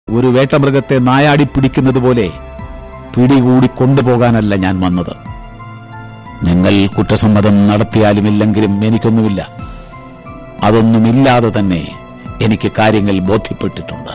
ഒരു വേട്ടമൃഗത്തെ നായാടി പിടിക്കുന്നത് പോലെ പിടികൂടി കൊണ്ടുപോകാനല്ല ഞാൻ വന്നത് നിങ്ങൾ കുറ്റസമ്മതം നടത്തിയാലും ഇല്ലെങ്കിലും എനിക്കൊന്നുമില്ല അതൊന്നുമില്ലാതെ തന്നെ എനിക്ക് കാര്യങ്ങൾ ബോധ്യപ്പെട്ടിട്ടുണ്ട്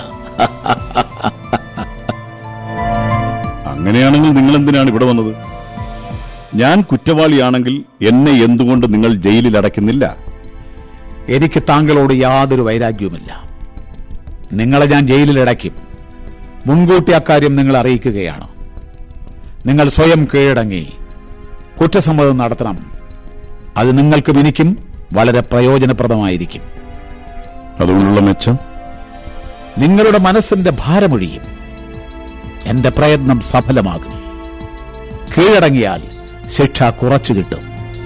അങ്ങനെയാണെങ്കിൽ നിങ്ങൾ എന്തിനാണ് ഇവിടെ വന്നത് ഞാൻ കുറ്റവാളിയാണെങ്കിൽ എന്നെ എന്തുകൊണ്ട് നിങ്ങൾ ജയിലിൽ അടയ്ക്കുന്നില്ല എനിക്ക് താങ്കളോട് യാതൊരു വൈരാഗ്യവുമില്ല നിങ്ങളെ ഞാൻ ജയിലിലടയ്ക്കും മുൻകൂട്ടി അക്കാര്യം നിങ്ങൾ അറിയിക്കുകയാണ് നിങ്ങൾ സ്വയം കീഴടങ്ങി കുറ്റസമ്മതം നടത്തണം അത് നിങ്ങൾക്കും എനിക്കും വളരെ പ്രയോജനപ്രദമായിരിക്കും അതുകൊണ്ടുള്ള മെച്ചം നിങ്ങളുടെ മനസ്സിന്റെ ഭാരമൊഴിയും എന്റെ പ്രയത്നം സഫലമാകും കീഴടങ്ങിയാൽ ശിക്ഷ കുറച്ചു കിട്ടും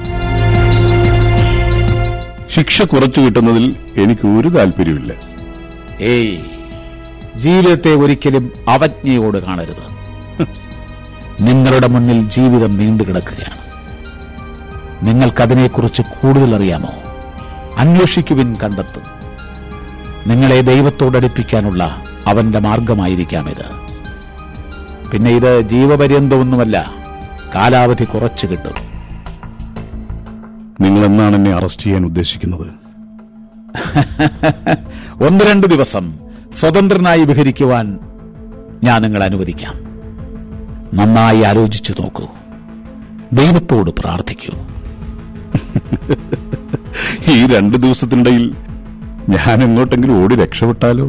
ശിക്ഷ കുറച്ചു കിട്ടുന്നതിൽ എനിക്ക് ഒരു താല്പര്യമില്ല ഏയ് ജീവിതത്തെ ഒരിക്കലും അവജ്ഞയോട് കാണരുത് നിങ്ങളുടെ മുന്നിൽ ജീവിതം നീണ്ടുകിടക്കുകയാണ് നിങ്ങൾക്കതിനെക്കുറിച്ച് കൂടുതൽ അറിയാമോ അന്വേഷിക്കുവിൻ കണ്ടെത്തും നിങ്ങളെ ദൈവത്തോടടുപ്പിക്കാനുള്ള അവന്റെ മാർഗമായിരിക്കാം ഇത് പിന്നെ ഇത് ജീവപര്യന്തമൊന്നുമല്ല കാലാവധി കുറച്ചു കിട്ടും നിങ്ങൾ എന്നാണ് എന്നെ അറസ്റ്റ് ചെയ്യാൻ ഉദ്ദേശിക്കുന്നത് ഒന്ന് രണ്ട് ദിവസം സ്വതന്ത്രനായി വിഹരിക്കുവാൻ ഞാൻ നിങ്ങളെ അനുവദിക്കാം നന്നായി ആലോചിച്ചു നോക്കൂ ദൈവത്തോട് പ്രാർത്ഥിക്കൂ ഈ രണ്ട് ദിവസത്തിനിടയിൽ ഞാൻ എങ്ങോട്ടെങ്കിലും ഓടി രക്ഷപ്പെട്ടാലോ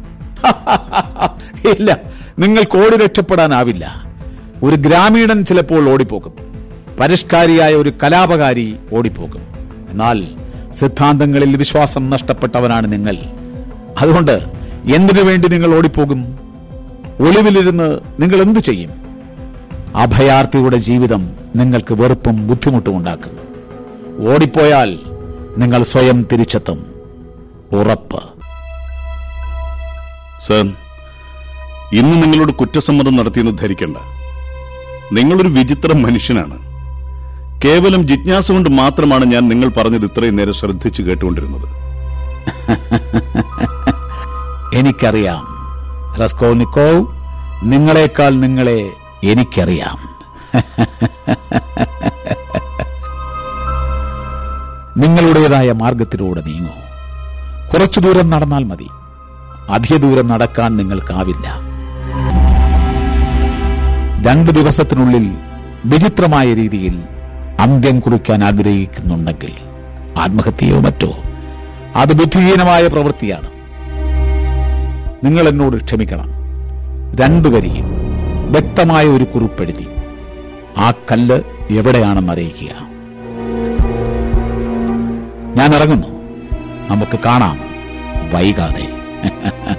ഇല്ല നിങ്ങൾക്ക് ഓടി രക്ഷപ്പെടാനാവില്ല ഒരു ഗ്രാമീണൻ ചിലപ്പോൾ ഓടിപ്പോകും പരിഷ്കാരിയായ ഒരു കലാപകാരി ഓടിപ്പോകും എന്നാൽ സിദ്ധാന്തങ്ങളിൽ വിശ്വാസം നഷ്ടപ്പെട്ടവനാണ് നിങ്ങൾ അതുകൊണ്ട് എന്തിനു വേണ്ടി നിങ്ങൾ ഓടിപ്പോകും ഒളിവിലിരുന്ന് നിങ്ങൾ എന്തു ചെയ്യും അഭയാർത്ഥിയുടെ ജീവിതം നിങ്ങൾക്ക് വെറുപ്പും ബുദ്ധിമുട്ടും ഉണ്ടാക്കും ഓടിപ്പോയാൽ നിങ്ങൾ സ്വയം തിരിച്ചെത്തും ഉറപ്പ് സർ ഇന്ന് നിങ്ങളോട് കുറ്റസമ്മതം നടത്തിയെന്ന് ധരിക്കണ്ട നിങ്ങളൊരു വിചിത്ര മനുഷ്യനാണ് കേവലം ജിജ്ഞാസ കൊണ്ട് മാത്രമാണ് ഞാൻ നിങ്ങൾ പറഞ്ഞത് ഇത്രയും നേരം ശ്രദ്ധിച്ചു കേട്ടുകൊണ്ടിരുന്നത് എനിക്കറിയാം റസ്കോനിക്കോവ് നിങ്ങളെക്കാൾ നിങ്ങളെ എനിക്കറിയാം നിങ്ങളുടേതായ മാർഗത്തിലൂടെ നീങ്ങൂ കുറച്ചു ദൂരം നടന്നാൽ മതി അധിക ദൂരം നടക്കാൻ നിങ്ങൾക്കാവില്ല രണ്ടു ദിവസത്തിനുള്ളിൽ വിചിത്രമായ രീതിയിൽ അന്ത്യം കുറിക്കാൻ ആഗ്രഹിക്കുന്നുണ്ടെങ്കിൽ ആത്മഹത്യയോ മറ്റോ അത് ബുദ്ധിഹീനമായ പ്രവൃത്തിയാണ് നിങ്ങൾ എന്നോട് ക്ഷമിക്കണം രണ്ടു വരിയിൽ വ്യക്തമായ ഒരു കുറിപ്പെഴുതി ആ കല്ല് എവിടെയാണെന്ന് അറിയിക്കുക ഞാൻ ഇറങ്ങുന്നു നമുക്ക് കാണാം വൈകാതെ